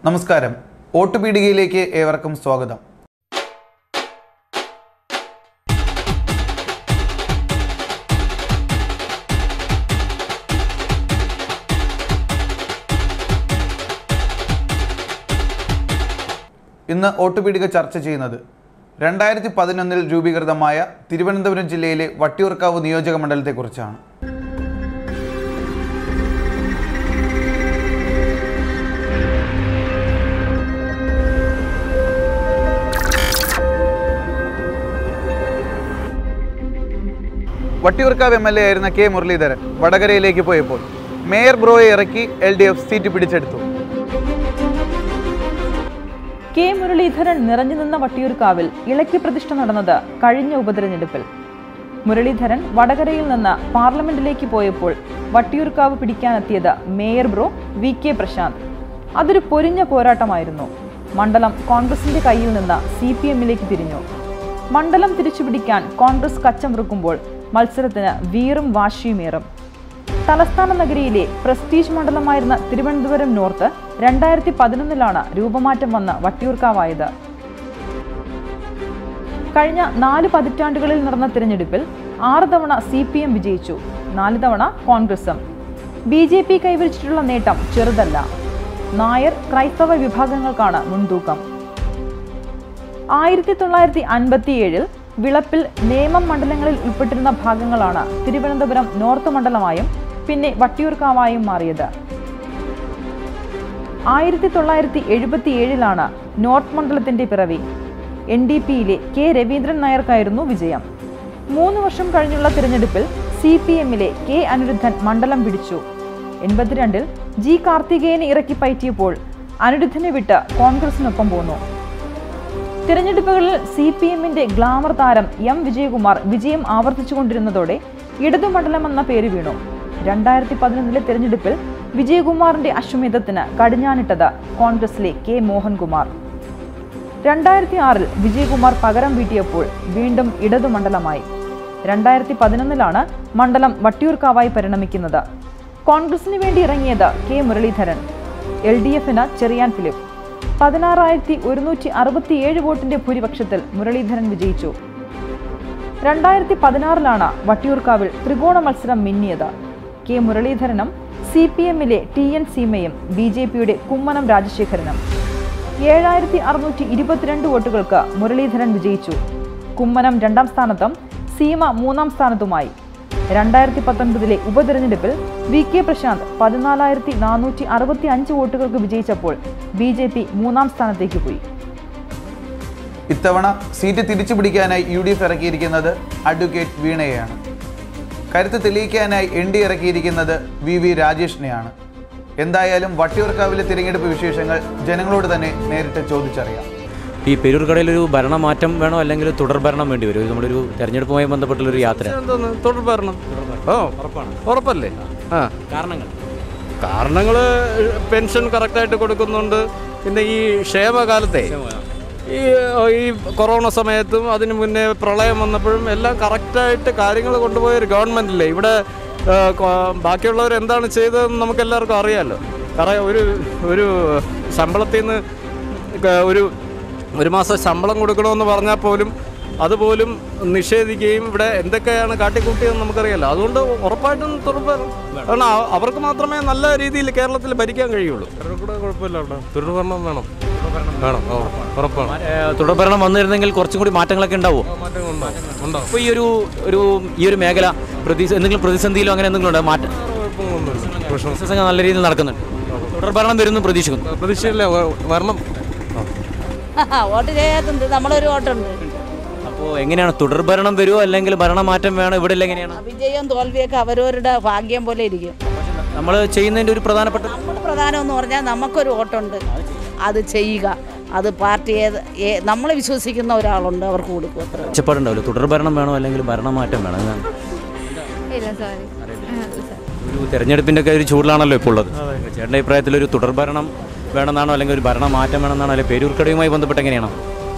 നമസ്കാരം ഓട്ടുപീടികയിലേക്ക് ഏവർക്കും സ്വാഗതം ഇന്ന് ഓട്ടുപീടിക ചർച്ച ചെയ്യുന്നത് രണ്ടായിരത്തി പതിനൊന്നിൽ രൂപീകൃതമായ തിരുവനന്തപുരം ജില്ലയിലെ വട്ടിയൂർക്കാവ് നിയോജക മണ്ഡലത്തെക്കുറിച്ചാണ് വട്ടിയൂർക്കാവ് എം എൽ എ ആയിരുന്ന കെ മുരളീധരൻ വടകരയിലേക്ക് പോയപ്പോൾ മേയർ ബ്രോയെ ഇറക്കി എൽ ഡി എഫ് സീറ്റ് പിടിച്ചെടുത്തു കെ മുരളീധരൻ നിറഞ്ഞു നിന്ന വട്ടിയൂർക്കാവിൽ ഇളക്കി പ്രതിഷ്ഠ നടന്നത് കഴിഞ്ഞ ഉപതെരഞ്ഞെടുപ്പിൽ മുരളീധരൻ വടകരയിൽ നിന്ന് പാർലമെന്റിലേക്ക് പോയപ്പോൾ വട്ടിയൂർക്കാവ് പിടിക്കാനെത്തിയത് mayor bro V K Prashanth അതൊരു പൊരിഞ്ഞ പോരാട്ടമായിരുന്നു മണ്ഡലം കോൺഗ്രസിന്റെ കയ്യിൽ നിന്ന് സി പി എമ്മിലേക്ക് തിരിഞ്ഞു മണ്ഡലം തിരിച്ചുപിടിക്കാൻ കോൺഗ്രസ് കച്ചമുറുക്കുമ്പോൾ മത്സരത്തിന് വീറും വാശിയുമേറും തലസ്ഥാന നഗരിയിലെ പ്രസ്റ്റീജ് മണ്ഡലമായിരുന്ന തിരുവനന്തപുരം നോർത്ത് രണ്ടായിരത്തി പതിനൊന്നിലാണ് രൂപമാറ്റം വന്ന് വട്ടിയൂർക്കാവായത് കഴിഞ്ഞ നാല് പതിറ്റാണ്ടുകളിൽ നടന്ന തിരഞ്ഞെടുപ്പിൽ ആറ് തവണ സി പി എം വിജയിച്ചു നാല് തവണ കോൺഗ്രസും ബി ജെ പി കൈവരിച്ചിട്ടുള്ള നേട്ടം ചെറുതല്ല നായർ ക്രൈസ്തവ വിഭാഗങ്ങൾക്കാണ് മുൻതൂക്കം ആയിരത്തി തൊള്ളായിരത്തി അൻപത്തിയേഴിൽ വിളപ്പിൽ നേമം മണ്ഡലങ്ങളിൽ ഉൾപ്പെട്ടിരുന്ന ഭാഗങ്ങളാണ് തിരുവനന്തപുരം നോർത്ത് മണ്ഡലമായും പിന്നെ വട്ടിയൂർക്കാവായും മാറിയത് ആയിരത്തി തൊള്ളായിരത്തി എഴുപത്തിയേഴിലാണ് നോർത്ത് മണ്ഡലത്തിന്റെ പിറവി എൻ ഡി പിയിലെ കെ രവീന്ദ്രൻ നായർക്കായിരുന്നു വിജയം മൂന്ന് വർഷം കഴിഞ്ഞുള്ള തിരഞ്ഞെടുപ്പിൽ സി പി എമ്മിലെ കെ അനിരുദ്ധൻ മണ്ഡലം പിടിച്ചു എൺപത്തിരണ്ടിൽ ജി കാർത്തികേയനെ ഇറക്കി പയറ്റിയപ്പോൾ അനിരുദ്ധനെ വിട്ട് കോൺഗ്രസിനൊപ്പം പോന്നു തിരഞ്ഞെടുപ്പുകളിൽ സി പി എമ്മിന്റെ ഗ്ലാമർ താരം എം വിജയകുമാർ വിജയം ആവർത്തിച്ചുകൊണ്ടിരുന്നതോടെ ഇടതുമണ്ഡലം എന്ന പേര് വീണു രണ്ടായിരത്തി പതിനൊന്നിലെ തിരഞ്ഞെടുപ്പിൽ വിജയകുമാറിന്റെ അശ്വമേധത്തിന് കടിഞ്ഞാണിട്ടത് കോൺഗ്രസിലെ കെ മോഹൻകുമാർ രണ്ടായിരത്തി ആറിൽ വിജയകുമാർ പകരം വീട്ടിയപ്പോൾ വീണ്ടും ഇടതുമണ്ഡലമായി രണ്ടായിരത്തി പതിനൊന്നിലാണ് മണ്ഡലം വട്ടിയൂർക്കാവായി പരിണമിക്കുന്നത് കോൺഗ്രസിന് വേണ്ടി ഇറങ്ങിയത് കെ മുരളീധരൻ എൽ ഡി എഫിന് ചെറിയാൻ ഫിലിപ്പ് പതിനാറായിരത്തി ഒരുന്നൂറ്റി അറുപത്തിയേഴ് വോട്ടിന്റെ ഭൂരിപക്ഷത്തിൽ മുരളീധരൻ വിജയിച്ചു രണ്ടായിരത്തി പതിനാറിലാണ് വട്ടിയൂർക്കാവിൽ ത്രികോണ മത്സരം മിന്നിയത് കെ മുരളീധരനും സി പി എമ്മിലെ ടി എൻ സീമയും ബി ജെ പിയുടെ കുമ്മനം രാജശേഖരനും ഏഴായിരത്തി അറുന്നൂറ്റി ഇരുപത്തിരണ്ട് വോട്ടുകൾക്ക് മുരളീധരൻ വിജയിച്ചു കുമ്മനം രണ്ടാം സ്ഥാനത്തും സീമ മൂന്നാം സ്ഥാനത്തുമായി രണ്ടായിരത്തി പത്തൊൻപതിലെ ഉപതെരഞ്ഞെടുപ്പിൽ വി കെ പ്രശാന്ത് പതിനാലായിരത്തി നാനൂറ്റി അറുപത്തി അഞ്ച് വോട്ടുകൾക്ക് വിജയിച്ചപ്പോൾ ബി ജെ പി മൂന്നാം സ്ഥാനത്തേക്ക് പോയി ഇത്തവണ സീറ്റ് തിരിച്ചു പിടിക്കാനായി യു ഡി എഫ് ഇറക്കിയിരിക്കുന്നത് അഡ്വക്കേറ്റ് വീണയെയാണ് കരുത്ത് തെളിയിക്കാനായി എൻ ഡി ഇറക്കിയിരിക്കുന്നത് വി വി രാജേഷിനെയാണ് എന്തായാലും വട്ടിയൂർക്കാവിലെ തിരഞ്ഞെടുപ്പ് വിശേഷങ്ങൾ ജനങ്ങളോട് തന്നെ നേരിട്ട് ചോദിച്ചറിയാം ഈ പെരൂർക്കടയിൽ ഒരു ഭരണമാറ്റം വേണോ അല്ലെങ്കിൽ തുടർ ഭരണം വേണ്ടി വരും നമ്മളൊരു തെരഞ്ഞെടുപ്പുമായി ബന്ധപ്പെട്ടുള്ളൊരു യാത്ര എന്തോന്ന് തുടർ ഭരണം ഓ ഉറപ്പാണ് ഉറപ്പല്ലേ ആ കാരണങ്ങൾ കാരണങ്ങൾ പെൻഷൻ കറക്റ്റായിട്ട് കൊടുക്കുന്നുണ്ട് പിന്നെ ഈ ക്ഷേമകാലത്തെ ഈ ഈ കൊറോണ സമയത്തും അതിന് മുന്നേ പ്രളയം വന്നപ്പോഴും എല്ലാം കറക്റ്റായിട്ട് കാര്യങ്ങൾ കൊണ്ടുപോയ ഒരു ഗവൺമെൻറ്റില്ലേ ഇവിടെ ആ, കൊ- ബാക്കിയുള്ളവർ എന്താണ് ചെയ്തതെന്ന് നമുക്ക് എല്ലാവർക്കും അറിയാമല്ലോ കാരണം ഒരു ഒരു ശമ്പളത്തിൽ നിന്ന് ക- ഒരു ഒരു മാസം ശമ്പളം കൊടുക്കണമെന്ന് പറഞ്ഞാൽ പോലും അതുപോലും നിഷേധിക്കുകയും ഇവിടെ എന്തൊക്കെയാണ് കാട്ടിക്കൂട്ടിയതെന്ന് നമുക്കറിയാലോ അതുകൊണ്ട് ഉറപ്പായിട്ടും തുറപ്പ് കാരണം അ- അവർക്ക് മാത്രമേ നല്ല രീതിയിൽ കേരളത്തിൽ ഭരിക്കാൻ കഴിയുള്ളൂ കൂടെ കുഴപ്പമില്ല അവിടെ തുടർഭരണം വേണം വേണം ഓ ഉറപ്പാണ് തുടർ ഭരണം വന്നിരുന്നെങ്കിൽ കുറച്ചും കൂടി മാറ്റങ്ങളൊക്കെ ഉണ്ടാവുമോ മാറ്റം ഉണ്ടാവും ഉണ്ടാവും അപ്പോൾ ഈ ഒരു ഒരു ഈ ഒരു മേഖല പ്രതി എന്തെങ്കിലും പ്രതിസന്ധിയിലോ അങ്ങനെ എന്തെങ്കിലും ഉണ്ടോ മാറ്റം കുഴപ്പമൊന്നുമില്ല പ്രശ്നം ബിസിനസ് ഒക്കെ നല്ല രീതിയിൽ നടക്കുന്നുണ്ട് തുടർ ഭരണം വരുന്നു പ്രതീക്ഷിക്കുന്നു പ്രതീക്ഷയില്ല വരണം വോട്ട് ചെയ്യാത്തുണ്ട് നമ്മളൊരു വോട്ടുണ്ട് അപ്പോൾ എങ്ങനെയാണ് തുടർ ഭരണം വരുമോ അല്ലെങ്കിൽ ഭരണമാറ്റം വേണോ ഇവിടെ എങ്ങനെയാണ് വിജയവും തോൽവിയൊക്കെ അവരവരുടെ ഭാഗ്യം പോലെ ഇരിക്കും നമ്മൾ ചെയ്യുന്നതിൻ്റെ ഒരു പ്രധാനപ്പെട്ട നമ്മൾ പ്രധാനം എന്ന് പറഞ്ഞാൽ നമുക്കൊരു വോട്ടുണ്ട് അത് ചെയ്യുക അത് പാർട്ടി ഏത് ഏ- നമ്മൾ വിശ്വസിക്കുന്ന ഒരാളുണ്ട് അവർക്ക് കൊടുക്കും അത്ര മെച്ചപ്പാടുണ്ടാവില്ല തുടർ ഭരണം വേണോ അല്ലെങ്കിൽ ഭരണമാറ്റം വേണോ എന്നാണ് ഇല്ല സോറി ഒരു തെരഞ്ഞെടുപ്പിൻ്റെ ഒക്കെ ഒരു ചൂടിലാണല്ലോ ഇപ്പോൾ ഉള്ളത് ചേട്ടൻ്റെ അഭിപ്രായത്തിൽ ഒരു തുടർ ഭരണം വേണമെന്നാണോ അല്ലെങ്കിൽ ഒരു ഭരണമാറ്റം വേണമെന്നാണോ അല്ലെങ്കിൽ പേരൂർക്കടയുമായി ബന്ധപ്പെട്ട് എങ്ങനെയാണോ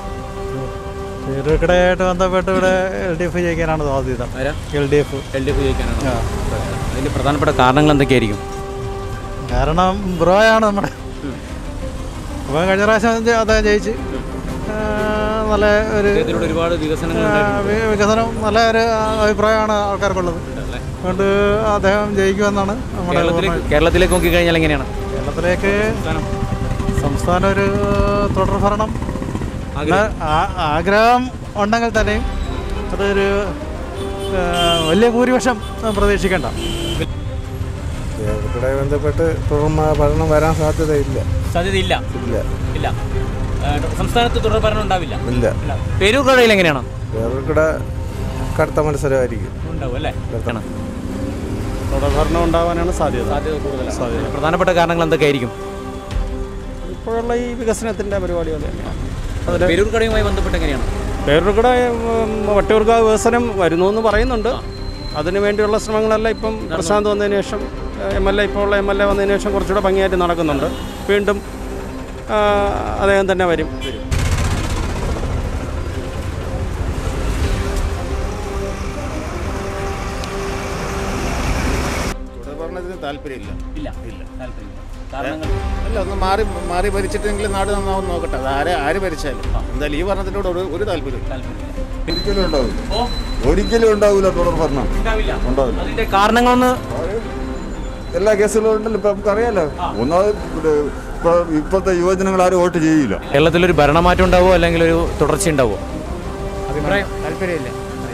തിരുക്കടയായിട്ട് ബന്ധപ്പെട്ട് ഇവിടെ എൽ ഡി എഫ് ജയിക്കാനാണ് സാധ്യത L D F L D F ജയിക്കാനാണോ അതിൻ്റെ പ്രധാനപ്പെട്ട കാരണങ്ങൾ എന്തൊക്കെയായിരിക്കും കാരണം ബ്രോയാണ് നമ്മുടെ അപ്പോൾ കഴിഞ്ഞ പ്രാവശ്യം ജെ- അദ്ദേഹം ജയിച്ച് ആ, നല്ല ഒരു അദ്ദേഹത്തിലൂടെ ഒരുപാട് വികസനങ്ങൾ ആ, വി- വികസനം നല്ല ഒരു അഭിപ്രായമാണ് ആൾക്കാർക്കുള്ളത് അതുകൊണ്ട് അദ്ദേഹം ജയിക്കുമെന്നാണ് നമ്മുടെ കേരളത്തിലേക്ക് കേരളത്തിലേക്ക് നോക്കിക്കഴിഞ്ഞാൽ എങ്ങനെയാണ് കേരളത്തിലേക്ക് സംസ്ഥാനം ഒരു തുടർ ഭരണം ആഗ്രഹം. ആ- ആഗ്രഹം ഉണ്ടെങ്കിൽ തന്നെയും അതൊരു ആ, വലിയ ഭൂരിപക്ഷം പ്രതീക്ഷിക്കേണ്ട കേരളത്തിലെ ബന്ധപ്പെട്ട് തുടർന്ന് ഭരണം വരാൻ സാധ്യതയില്ല സാധ്യതയില്ല ഇല്ല ഇല്ല ആ, സംസ്ഥാനത്ത് തുടർ ഭരണം ഉണ്ടാവില്ല ഇല്ല പേരൂർ കടയിൽ എങ്ങനെയാണ് കേരളത്തിലെ കടുത്ത മത്സരമായിരിക്കും ഉണ്ടാവും അല്ലേ ആണ്. തുടർഭരണം ഉണ്ടാവാനാണ് സാധ്യത സാധ്യത കൂടുതലാണ് പ്രധാനപ്പെട്ട കാരണങ്ങൾ എന്തൊക്കെയായിരിക്കും ഇപ്പോഴുള്ള ഈ വികസനത്തിൻ്റെ പരിപാടികൾ തന്നെയാണ് പേരൂർ കടയുമായി ബന്ധപ്പെട്ട് എങ്ങനെയാണ് പേരുടെ വട്ടിയൂർക്കാവ് വികസനം വരുന്നു എന്ന് പറയുന്നുണ്ട് അതിനു വേണ്ടിയുള്ള ശ്രമങ്ങളെല്ലാം ഇപ്പം പ്രശാന്ത് വന്നതിന് ശേഷം എം എൽ എ ഇപ്പോൾ ഉള്ള എം എൽ എ വന്നതിന് ശേഷം കുറച്ചുകൂടെ ഭംഗിയായിട്ട് നടക്കുന്നുണ്ട് വീണ്ടും ആ, അദ്ദേഹം തന്നെ വരും തുടർഭരണത്തിന് താല്പര്യമില്ല ഇല്ല ഇല്ല താല്പര്യമില്ല കാരണങ്ങൾ അല്ല ഒന്ന് മാറി മാറി ഭരിച്ചിട്ടെങ്കിലും നാട് നന്നാവും നോക്കട്ടെ അത് ആരെ ആര് ഭരിച്ചാലും എന്തായാലും ഈ ഭരണത്തിനോട് ഒരു ഒരു താല്പര്യമില്ല താല്പര്യമില്ല ഒരിക്കലും ഉണ്ടാവില്ല ഓ ഒരിക്കലും ഉണ്ടാവില്ല തുടർ ഭരണം ഉണ്ടാവില്ല ഉണ്ടാവില്ല അതിന്റെ കാരണങ്ങളൊന്ന് എല്ലാ കേസുകളും ഉണ്ടല്ലോ ഇപ്പൊ നമുക്കറിയാലോ ഒന്നാമത് ഇവിടെ ഇപ്പൊ ഇപ്പോഴത്തെ യുവജനങ്ങൾ ആരും വോട്ട് ചെയ്യില്ല കേരളത്തിലൊരു ഭരണമാറ്റം ഉണ്ടാവോ അല്ലെങ്കിൽ ഒരു തുടർച്ച ഉണ്ടാവോ അഭിപ്രായം താല്പര്യമില്ല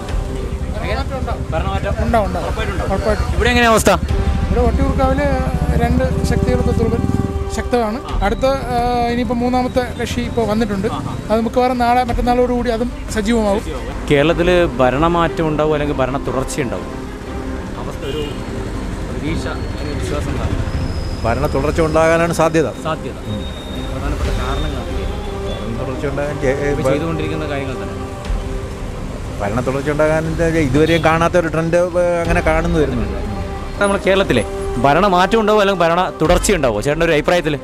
ഇവിടെ എങ്ങനെയാ അവസ്ഥ ഇവിടെ വട്ടിയൂർക്കാവിൽ രണ്ട് ശക്തികൾക്ക് തുറകൾ ശക്തമാണ് അടുത്ത ആ, ഇനിയിപ്പോൾ മൂന്നാമത്തെ കക്ഷി ഇപ്പോൾ വന്നിട്ടുണ്ട് അത് മിക്കവാറും നാളെ മറ്റന്നാളോടുകൂടി അതും സജീവമാവും കേരളത്തിൽ ഭരണമാറ്റം ഉണ്ടാവും അല്ലെങ്കിൽ ഭരണ തുടർച്ച ഉണ്ടാവും അവസ്ഥ ഒരു പ്രതീക്ഷ അല്ലെങ്കിൽ വിശ്വാസം ഉണ്ടാവും ഭരണ തുടർച്ച ഉണ്ടാകാനാണ് സാധ്യത സാധ്യത പ്രധാനപ്പെട്ട കാരണങ്ങൾ തുടർച്ച ഇപ്പൊ ചെയ്തുകൊണ്ടിരിക്കുന്ന കാര്യങ്ങൾ തന്നെ ഭരണ തുടർച്ച ഉണ്ടാകാൻ ഇതുവരെയും കാണാത്ത ഒരു ട്രെൻഡ് അങ്ങനെ കാണുന്നു വരുന്നുണ്ട് നമ്മുടെ കേരളത്തിലെ ഭരണമാറ്റം ഉണ്ടാവും അല്ലെങ്കിൽ ഭരണ തുടർച്ച ഉണ്ടാവോ ചേട്ടൻ്റെ ഒരു അഭിപ്രായത്തിൽ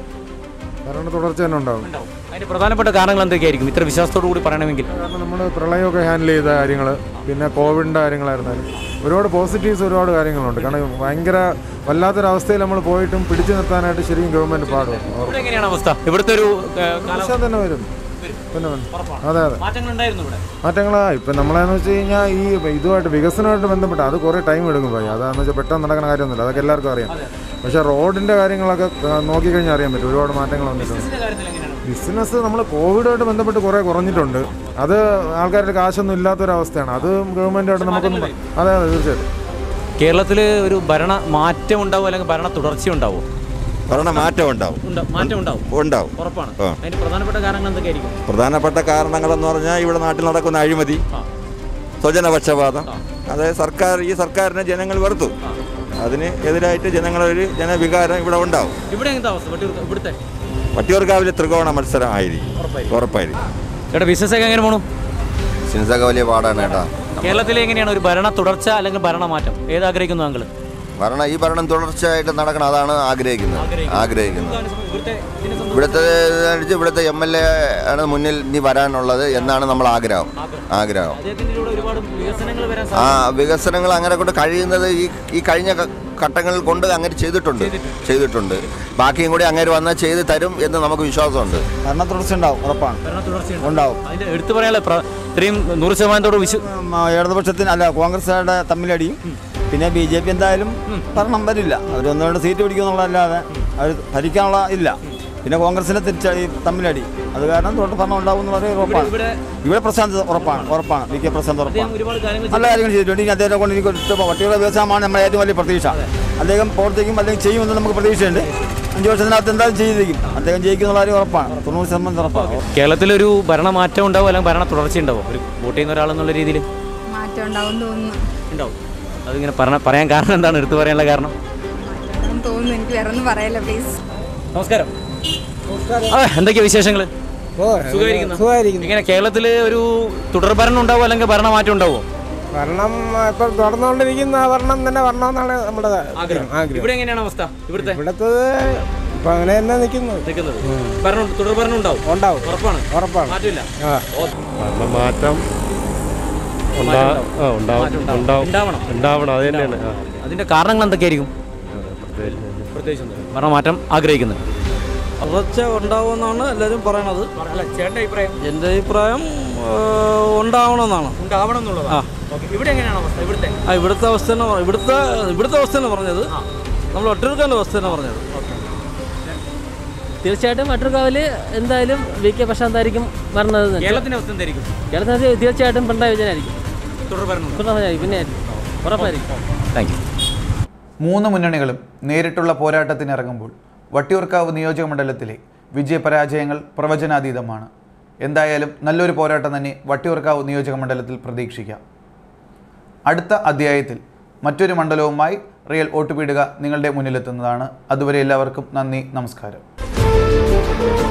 ഭരണ തുടർച്ച തന്നെ ഉണ്ടാവും ഉണ്ടാവും അതിന്റെ പ്രധാനപ്പെട്ട കാരണങ്ങൾ എന്തൊക്കെയായിരിക്കും ഇത്ര വിശ്വാസത്തോടു കൂടി പറയണമെങ്കിൽ കാരണം നമ്മൾ പ്രളയമൊക്കെ ഹാൻഡിൽ ചെയ്ത കാര്യങ്ങൾ പിന്നെ കോവിഡിൻ്റെ കാര്യങ്ങളായിരുന്നാലും ഒരുപാട് പോസിറ്റീവ്സ് ഒരുപാട് കാര്യങ്ങളുണ്ട് കാരണം ഭയങ്കര വല്ലാത്തൊരവസ്ഥയിൽ നമ്മൾ പോയിട്ടും പിടിച്ചു നിർത്താനായിട്ട് ശരിക്കും ഗവൺമെൻറ് പാടും ഇവിടെ എങ്ങനെയാണ് അവസ്ഥ ഇവിടുത്തെ ഒരു ഏഹ്, കാലാവസ്ഥ തന്നെ വരും പിന്നെ വരും. അതെ അതെ മാറ്റങ്ങൾ ഉണ്ടായിരുന്നു ഇവിടെ മാറ്റങ്ങളാ ഇപ്പം നമ്മളെന്ന് വെച്ച് കഴിഞ്ഞാൽ ഈ ഇതുമായിട്ട് വികസനമായിട്ട് ബന്ധപ്പെട്ട് അത് കുറേ ടൈം എടുക്കും പോയി അതാന്ന് വെച്ചാൽ പെട്ടെന്ന് നടക്കുന്ന കാര്യമൊന്നുമില്ല അതൊക്കെ എല്ലാവർക്കും അറിയാം പക്ഷേ റോഡിൻ്റെ കാര്യങ്ങളൊക്കെ ആ, നോക്കിക്കഴിഞ്ഞാൽ അറിയാൻ പറ്റും ഒരുപാട് മാറ്റങ്ങൾ വന്നിട്ടുണ്ട് ഇതിന്റെ കാര്യത്തിൽ എങ്ങനെയാണ് ബിസിനസ് നമ്മൾ കോവിഡുമായിട്ട് ബന്ധപ്പെട്ട് കുറേ കുറഞ്ഞിട്ടുണ്ട് അത് ആൾക്കാരുടെ കാശൊന്നും ഇല്ലാത്തൊരവസ്ഥയാണ് അത് ഗവൺമെൻറ്റായിട്ട് നമുക്കൊന്നും പ- അതെ അതെ തീർച്ചയായിട്ടും കേരളത്തിൽ ഒരു ഭരണ മാറ്റം ഉണ്ടാവും അല്ലെങ്കിൽ ഭരണ തുടർച്ച ഉണ്ടാവും ഭരണ മാറ്റം ഉണ്ടാവും മാറ്റം ഉണ്ടാവും ഉണ്ടാവും ഉറപ്പാണ് ആ. അതിന്റെ പ്രധാനപ്പെട്ട കാരണങ്ങൾ എന്തൊക്കെയായിരിക്കും പ്രധാനപ്പെട്ട കാരണങ്ങളെന്ന് പറഞ്ഞാൽ ഇവിടെ നാട്ടിൽ നടക്കുന്ന അഴിമതി ആ. സ്വജനപക്ഷപാതം അത് സർക്കാർ ഈ സർക്കാരിനെ ജനങ്ങൾ വെറുത്തു അതിന് എതിരായിട്ട് ജനങ്ങളൊരു ജനവികാരം ഇവിടെ ഉണ്ടാവും ഇവിടെ എങ്ങനത്തെ അവസ്ഥ വട്ടിയൂർ ഇവിടുത്തെ വട്ടിയൂർക്കാവിൽ ത്രികോണ മത്സരം ആയിരിക്കും ഉറപ്പായിരിക്കും ചേട്ടാ ബിസിനസ് ഒക്കെ എങ്ങനെ പോണു ബിസിനസ്സൊക്കെ വലിയ പാടാണ് ഏട്ടാ കേരളത്തിൽ എങ്ങനെയാണ് ഒരു ഭരണ തുടർച്ച അല്ലെങ്കിൽ ഭരണമാറ്റം ഏത് ആഗ്രഹിക്കുന്നു താങ്കൾ ഭരണം ഈ ഭരണം തുടർച്ചയായിട്ട് നടക്കണം അതാണ് ആഗ്രഹിക്കുന്നത് ആഗ്രഹിക്കുന്നത് ഇവിടുത്തെ അനുസരിച്ച് ഇവിടുത്തെ എം എൽ എ ആണ് മുന്നിൽ ഇനി വരാനുള്ളത് എന്നാണ് നമ്മൾ ആഗ്രഹം ആഗ്രഹം അദ്ദേഹത്തിന്റെ കൂടെ ഒരുപാട് വികസനങ്ങൾ വരാൻ ആ വികസനങ്ങൾ അങ്ങനെ കൊണ്ട് കഴിയുന്നത് ഈ ഈ കഴിഞ്ഞ ഘ- ഘട്ടങ്ങളിൽ കൊണ്ട് അങ്ങനെ ചെയ്തിട്ടുണ്ട് ചെയ്തിട്ടുണ്ട് ബാക്കിയും കൂടി അങ്ങനെ വന്നാൽ ചെയ്ത് തരും എന്ന് നമുക്ക് വിശ്വാസമുണ്ട് ഭരണ തുടർച്ച ഉണ്ടാവും ഉറപ്പാണ് ഭരണ തുടർച്ച ഉണ്ടാവും അതിന്റെ എടുത്തു പറയാനുള്ള പ്ര- ഇത്രയും നൂറ് ശതമാനത്തോട് വിശ്വ ഉം, ആ, ഇടതുപക്ഷത്തിന് അല്ല കോൺഗ്രസ്സുകാരുടെ തമ്മിലടിയും പിന്നെ ബി ജെ പി എന്തായാലും ഭരണം വരില്ല അവർ ഒന്ന് രണ്ട് സീറ്റ് പിടിക്കുന്നുള്ളതല്ലാതെ അവർ ഭരിക്കാനുള്ള ഇല്ല പിന്നെ കോൺഗ്രസിനെ തിരിച്ച ഈ തമ്മിലടി അത് കാരണം തൊട്ട് ഭരണം ഉണ്ടാവും എന്ന് പറയുന്നത് ഉറപ്പാണ് ഇവിടെ ഇവിടെ പ്രശാന്ത് ഉറപ്പാണ് ഉറപ്പാണ് വി കെ പ്രശാന്ത് അദ്ദേഹം ഉറപ്പാണ് ഒരുപാട് കാര്യങ്ങൾ നല്ല കാര്യങ്ങൾ ചെയ്തിട്ടുണ്ട് ഇനി അദ്ദേഹത്തെ കൊണ്ട് എനിക്ക് ഒരു പട്ടികളുടെ വികസനമാണ് നമ്മുടെ ഏറ്റവും വലിയ പ്രതീക്ഷ അദ്ദേഹം പ്രവർത്തിക്കും അല്ലെങ്കിൽ ചെയ്യുമെന്ന് നമുക്ക് പ്രതീക്ഷയുണ്ട് അഞ്ച് വർഷത്തിനകത്ത് എന്തായാലും ചെയ്തിരിക്കും അദ്ദേഹം ജയിക്കുന്നുള്ള കാര്യം ഉറപ്പാണ് തൊണ്ണൂറ് ശതമാനം ഉറപ്പാണ് കേരളത്തിലൊരു ഭരണമാറ്റം ഉണ്ടാവും അല്ലെങ്കിൽ ഭരണ തുടർച്ച ഉണ്ടാവും ഒരു വോട്ട് ചെയ്യുന്ന ഒരാളെന്നുള്ള രീതിയിൽ മാറ്റം ഉണ്ടാവും തോന്നുന്നു ഉണ്ടാവും അതിങ്ങനെ പറഞ്ഞ പറയാൻ കാരണം എന്താണ് എടുത്തു പറയാനുള്ള കാരണം മാറ്റം തോന്നുന്നു എനിക്ക് വേറെ ഒന്നും പറയല്ല പ്ലീസ് നമസ്കാരം ആ എന്തൊക്കെയാ വിശേഷങ്ങൾ സുഖമായിരിക്കുന്നു ഇങ്ങനെ കേരളത്തിൽ ഒരു തുടർഭരണം ഉണ്ടാവും അല്ലെങ്കിൽ ഭരണമാറ്റം ഉണ്ടാവുമോ ഭരണം ഇപ്പം തുടർന്നുകൊണ്ടിരിക്കുന്ന ഭരണം തന്നെ വരണമെന്നാണ് നമ്മുടെ ആഗ്രഹം ഇവിടെ എങ്ങനെയാണ് അവസ്ഥ ഇവിടുത്തെ ഇവിടുത്തത് ഇപ്പം അങ്ങനെ തന്നെ നിൽക്കുന്നു നിൽക്കുന്നത് ഭരണം തുടർഭരണം ഉണ്ടാവും ഉണ്ടാവും ഉറപ്പാണ് ഉറപ്പാണ് മാറ്റമില്ല ആ. ഓ, മാറ്റം മാറ്റം ഉണ്ടാവും. മാറ്റം ഉണ്ടാവും. ഉണ്ടാവണം ഉണ്ടാവണം അത് തന്നെയാണ് അതിന്റെ കാരണങ്ങൾ എന്തൊക്കെയായിരിക്കും പ്രത്യേകിച്ച് ഭരണമാറ്റം ആഗ്രഹിക്കുന്നത് തുടർച്ച ഉണ്ടാവുമെന്നാണ് എല്ലാവരും പറയണത് അല്ല ചേട്ടൻ്റെ അഭിപ്രായം എൻ്റെ അഭിപ്രായം ആ, ഉണ്ടാവണമെന്നാണ് ഉണ്ടാവണം എന്നുള്ളതാണ് ആ. ഓക്കെ ഇവിടെ എങ്ങനെയാണ് അവസ്ഥ ഇവിടുത്തെ ആ ഇവിടുത്തെ അവസ്ഥ തന്നെ പറ- ഇവിടുത്തെ ഇവിടുത്തെ അവസ്ഥ തന്നെ പറഞ്ഞത് നമ്മൾ ഒറ്റക്കാൻ്റെ അവസ്ഥ തന്നെ പറഞ്ഞത് തീർച്ചയായിട്ടും വട്ടൂർക്കാവില് എന്തായാലും വി കെ പ്രശാന്തായിരിക്കും വരണത് എന്ന്. കേരളത്തിന്റെ അവസ്ഥ എന്തായിരിക്കും കേരളത്തിൽ തീർച്ചയായിട്ടും പിണറായി വിജയനായിരിക്കും തുടർഭരണം പിണറായി വിജയനായിരിക്കും പിന്നെ ആയിരിക്കും ഉറപ്പായിരിക്കും താങ്ക് യു മൂന്ന് മുന്നണികളും നേരിട്ടുള്ള പോരാട്ടത്തിനിറങ്ങുമ്പോൾ വട്ടിയൂർക്കാവ് നിയോജക മണ്ഡലത്തിലെ വിജയപരാജയങ്ങൾ പ്രവചനാതീതമാണ് എന്തായാലും നല്ലൊരു പോരാട്ടം തന്നെ വട്ടിയൂർക്കാവ് നിയോജക മണ്ഡലത്തിൽ പ്രതീക്ഷിക്കാം അടുത്ത അധ്യായത്തിൽ മറ്റൊരു മണ്ഡലവുമായി റിയൽ വോട്ട് പീടുക നിങ്ങളുടെ മുന്നിലെത്തുന്നതാണ് അതുവരെ എല്ലാവർക്കും നന്ദി നമസ്കാരം